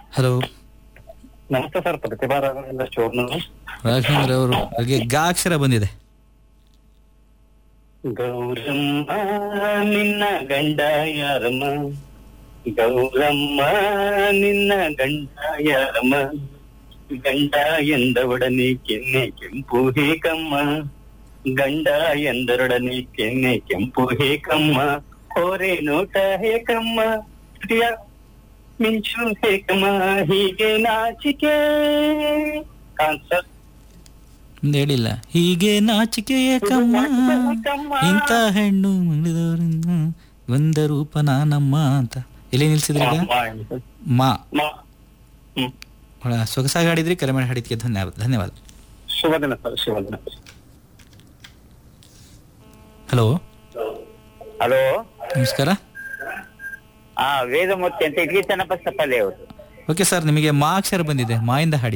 hello ನಮಸ್ತೆ sir Pratibha Raghavendra ಚೋರ್ನವರು ರಾಘವೇಂದ್ರ ಅವರು ಹಾಗೆ ಗಾ ಅಕ್ಷರ ಬಂದಿದೆ ಗೌರಮ್ಮ ನಿನ್ನ ಗಂಡ ಯಾರಮ್ಮ ಗೌರಮ್ಮ ನಿನ್ನ ಗಂಡ ಯಾರಮ್ಮ ಗಂಡ ಎಂದವೊಡನೆ ಕೆನ್ನೆ ಕೆಂಪು ಹೇಕಮ್ಮ ಗಂಡ ಎಂದರೊಡನೆ ಕೆನ್ನೆ ಕೆಂಪು ಹೇಕಮ್ಮ ಹೋರೆ ನೋಟ ಹೇಕಮ್ಮ ಪ್ರಿಯ ಮಿಂಚು ಹೇಕಮ್ಮ ಹೀಗೆ ನಾಚಿಕೆ ಕಾನ್ಸರ್ ಮುಂದೆ ಹೇಳಿಲ್ಲ ಹೀಗೆ ನಾಚಿಕೆ ಏಕಮ್ಮ ಇಂಥ ಹೆಣ್ಣು ಮಡಿದವರಿಂದ ಒಂದ ರೂಪ ನಾನಮ್ಮ ಅಂತ ಎಲ್ಲಿ ನಿಲ್ಸಿದ್ರಿ ಈಗ ಮಾ ಹ್ಮ್ ಬಹಳ ಸೊಗಸಾಗಿ ಹಾಡಿದ್ರಿ ಕರೆ ಮಾಡಿ ಹಾಡಿದ್ಕೆ ಧನ್ಯವಾದ ಧನ್ಯವಾದ ಶುಭ ದಿನ ಸರ್ ಶುಭ ದಿನ ಹಲೋ ಹಲೋ ನಮಸ್ಕಾರ ಹಾ ವೇದಮೂರ್ತಿ ಅಂತ ಇಡ್ಲಿ ಚನ್ನಪ್ಪ ಸಪ್ಪಲ್ಲಿ ಅವರು ಓಕೆ ಸರ್ ನಿಮಗೆ ಮಾ ಅಕ್ಷರ ಬಂದಿದೆ ಮಾಯಿಂದ ಹಾಡಿ